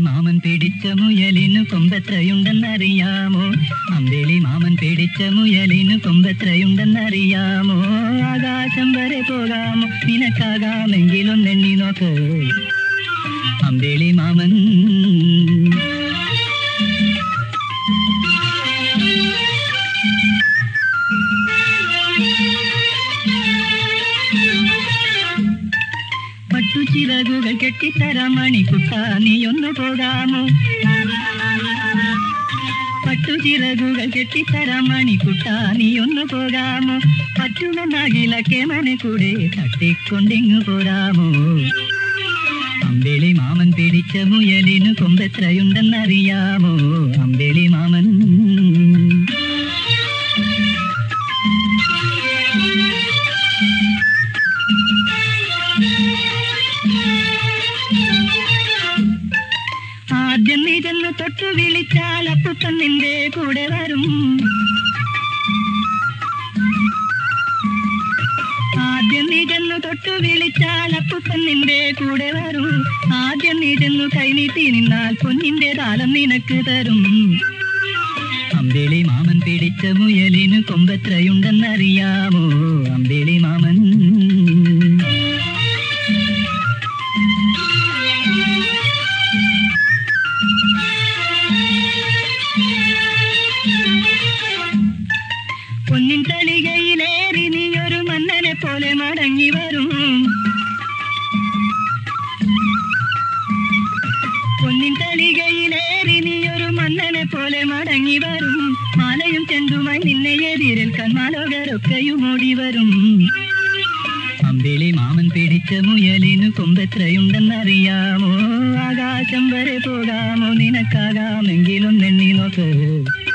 മാമൻ പിടിച്ച മുയലിനു കൊമ്പെത്രയുണ്ടെന്നറിയാമോ അമ്പിളി മാമൻ പിടിച്ച മുയലിനു കൊമ്പെത്രയുണ്ടെന്നറിയാമോ ആകാശം വരെ പോകാമോ നിനക്കാകാമെങ്കിലൊന്നെണ്ണി നോക്ക് അമ്പിളി മാമൻ പട്ടുചിറകുകൾ കെട്ടിത്തരാം മണിക്കുട്ട നീയൊന്നു പോകാമോ പട്ടുചിറകുകൾ കെട്ടിത്തരാം മണിക്കുട്ട നീയൊന്നു പോകാമോ പറ്റുമെന്നാകിലൊക്കെ മനെ കൂടെ തട്ടിക്കൊണ്ടിങ്ങു പോരാമോ അമ്പിളി മാമൻ പിടിച്ച മുയലിനു കൊമ്പെത്രയുണ്ടെന്നറിയാമോ അമ്പിളി മാമൻ ആദ്യം നീ ചെന്ന് തൊട്ടു വിളിച്ചാൽ അപ്പുപ്പൻ നിന്റെ കൂടെ വരും ആദ്യം നീ ചെന്ന് തൊട്ടു വിളിച്ചാൽ അപ്പുപ്പൻ നിന്റെ കൂടെ വരും ആദ്യം നീ ചെന്നു കൈനീട്ടി നിന്നാൽ പൊന്നിന്റെ താലം നിനക്ക് തരും അമ്പിളി മാമൻ പിടിച്ച മുയലിന് കൊമ്പെത്രയുണ്ടെന്നറിയാമോ അമ്പിളി മാമൻ പൊന്നിൻ തളികയിലേറി നീ ഒരു മന്നനെ പോലെ മടങ്ങി വരും പൊന്നിൻ തളികയിലേറി നീ ഒരു മന്നനെ പോലെ മടങ്ങി വരും മാലയും ചെണ്ടുമായി നിന്നെ എതിരേൽക്കാൻ മാലോകരൊക്കെയും ഓടി വരും അമ്പിളി മാമൻ പിടിച്ച മുയലിനു കൊമ്പെത്രയുണ്ടെന്നറിയാമോ ആകാശം വരെ പോകാമോ നിനക്കാകാമെങ്കിലും നെണ്ണി നോക്ക്